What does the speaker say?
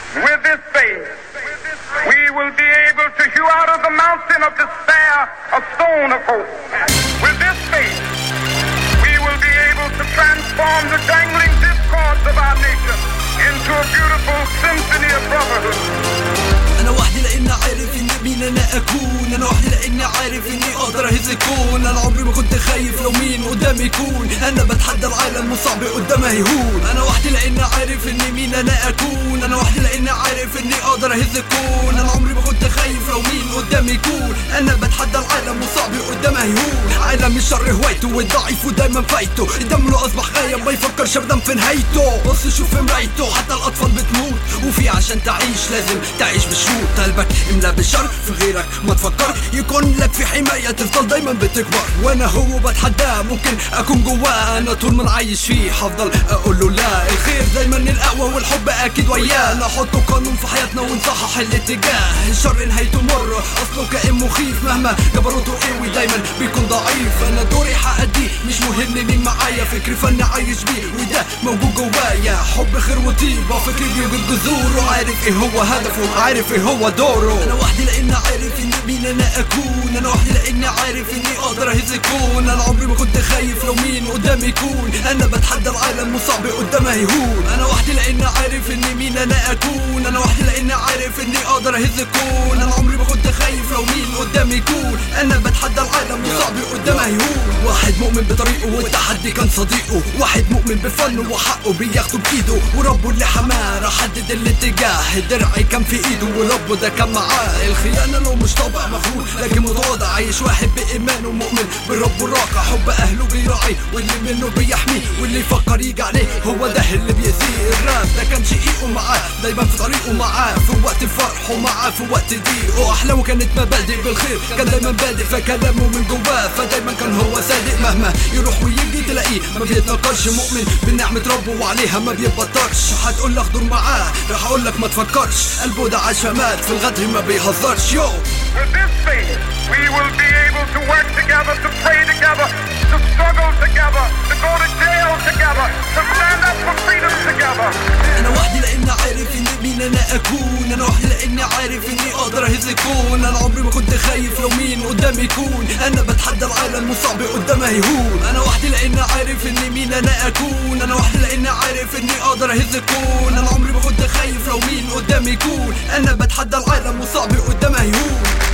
With this faith, we will be able to hew out of the mountain of despair a stone of hope. With this faith, we will be able to transform the dangling discords of our nation into a beautiful symphony of brotherhood. انا وحدي لاني عارف اني مين انا اكون انا وحدي لاني عارف اني اقدر اهز الكون انا عمري ما كنت خايف لو مين قدامي يكون انا بتحدى العالم وصعب قدامها يهون انا وحدي لاني عارف اني مين انا اكون انا وحدي لاني عارف اني اقدر اهز الكون انا عمري ما كنت خايف لو مين قدامي يكون انا بتحدى العالم وصعب قدامها يهون عالم الشر هوايته والضعيف ودايما فايته الدم له اصبح غايه ما يفكرش ابدا في نهايته بص شوف في مرايته حتى الاطفال بتموت وفي عشان تعيش لازم تعيش بشروط قلبك املا بالشر في غيرك ما تفكر يكون لك في حمايه تفضل دايما بتكبر وانا هو بتحداه ممكن اكون جواه انا طول ما أنا عايش فيه هفضل اقول له لا الخير دايما الاقوى والحب اكيد وياه نحط قانون في حياتنا ونصحح الاتجاه الشر نهايته مره اصله كائن مخيف مهما جبروته قوي دايما بيكون ضعيف انا دوري حأديه مش مهم مين معايا فكري فني عايش بيه وده موجود جوايا حب خير وطيبه فكري بيوجد جذوره عارف ايه هو هدفه عارف ايه هو دوره انا وحدي لاني عارف اني مين انا اكون انا وحدي لاني عارف اني اقدر اهز الكون انا عمري ما كنت خايف لو مين قدامي يكون انا بتحدى العالم وصعب قدامها يهون انا وحدي لاني عارف اني مين انا اكون انا وحدي لاني عارف اني اقدر اهز الكون انا عمري ما كنت خايف لو مين قدامي يكون انا بتحدى العالم وصعب قدامها يهون واحد مؤمن بطريقه والتحدي كان صديقه واحد مؤمن بفنه وحقه بياخده بايده وربه اللي حماه راح حدد الاتجاه درعي كان في ايده وربه ده كان معاه الخيانه لو مش طابع مغرور لكن متواضع عايش واحد بايمانه مؤمن بربه راقع حب اهله بيراعي واللي منه بيحميه واللي يفكر يجي عليه هو ده اللي بيأذيه الراب ده كان شقيقه معاه دايما في طريقه معاه في وقت فرحه معاه في وقت ضيقه احلامه كانت مبادئ بالخير كان دايما بادئ فكلامه من جواه فدايما كان هو صادق مهما يروح ويجي تلاقيه ما بيتنكرش مؤمن بنعمة ربه وعليها ما بيبطلش هتقول لك دور معاه راح اقول لك ما تفكرش قلبه ده عاش مات في الغدر ما بيهزرش يو With this faith, we will be able to work together, to pray together, to struggle together, to go to jail together, to stand up for freedom together. انا وحدي لاني عارف اني مين انا اكون انا وحدي لاني عارف اني اقدر اهز الكون انا عمري ما كنت خايف لو مين قدامي يكون انا بتحدى العالم وصعب قدامها يهون انا وحدي لاني عارف اني مين انا اكون انا وحدي لاني عارف اني اقدر اهز الكون انا عمري ما كنت خايف لو مين قدامي يكون انا بتحدى العالم وصعب قدامها يهون